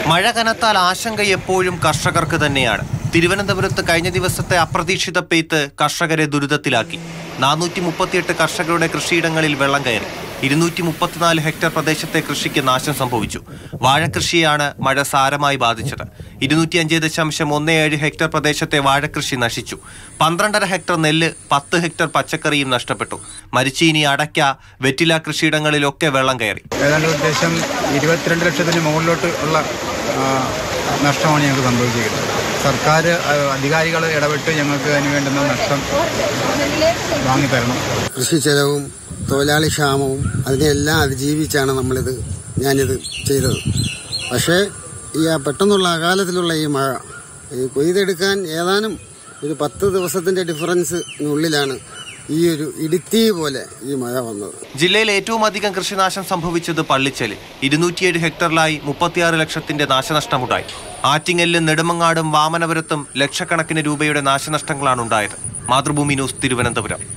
മഴ കനത്താൽ ആശങ്ക എപ്പോഴും കർഷകർക്ക് തന്നെയാണ് തിരുവനന്തപുരത്ത് കഴിഞ്ഞ ദിവസത്തെ അപ്രതീക്ഷിത പെയ്ത്ത് കർഷകരെ ദുരിതത്തിലാക്കി നാനൂറ്റി മുപ്പത്തിയെട്ട് കർഷകരുടെ കൃഷിയിടങ്ങളിൽ വെള്ളം കയറി ഇരുന്നൂറ്റി മുപ്പത്തിനാല് ഹെക്ടർ പ്രദേശത്തെ കൃഷിക്ക് നാശം സംഭവിച്ചു വാഴകൃഷിയാണ് മഴ സാരമായി ബാധിച്ചത് ഇരുന്നൂറ്റി അഞ്ച് ദശാംശം ഒന്ന് ഏഴ് ഹെക്ടർ പ്രദേശത്തെ വാഴകൃഷി നശിച്ചു പന്ത്രണ്ടര ഹെക്ടർ നെല്ല് പത്ത് ഹെക്ടർ പച്ചക്കറിയും നഷ്ടപ്പെട്ടു മരിച്ചീനി അടയ്ക്ക വെറ്റില കൃഷിയിടങ്ങളിലൊക്കെ വെള്ളം കയറി ഏതാണ്ട് ഉദ്ദേശം ഇരുപത്തിരണ്ട് ലക്ഷത്തിന് മുകളിലോട്ട് ഉള്ള ആ, നഷ്ടമാണ് ഞങ്ങൾക്ക് സംഭവിച്ചിരിക്കുന്നത് സർക്കാർ അധികാരികൾ ഇടപെട്ട് ഞങ്ങൾക്ക് അതിന് വേണ്ടുന്ന നഷ്ടം വാങ്ങിത്തരണം കൃഷി ചെലവും തൊഴിലാളി ക്ഷാമവും അതിനെല്ലാം അതിജീവിച്ചാണ് നമ്മളിത് ഞാനിത് ചെയ്തത് പക്ഷേ ഈ ആ പെട്ടെന്നുള്ള അകാലത്തിലുള്ള ഈ മഴ ഈ കൊയ്തെടുക്കാൻ ഏതാനും ഒരു പത്ത് ദിവസത്തിന്റെ ഡിഫറൻസിനുള്ളിലാണ് ഈ ഒരു ഇടുത്തി പോലെ ഈ മഴ വന്നത് ജില്ലയിൽ ഏറ്റവും അധികം കൃഷിനാശം സംഭവിച്ചത് പള്ളിച്ചലിൽ ഇരുന്നൂറ്റിയേഴ് ഹെക്ടറിലായി മുപ്പത്തിയാറ് ലക്ഷത്തിന്റെ നാശനഷ്ടമുണ്ടായി ആറ്റിങ്ങലിലും നെടുമങ്ങാടും വാമനപുരത്തും ലക്ഷക്കണക്കിന് രൂപയുടെ നാശനഷ്ടങ്ങളാണ് ഉണ്ടായത് മാതൃഭൂമി ന്യൂസ് തിരുവനന്തപുരം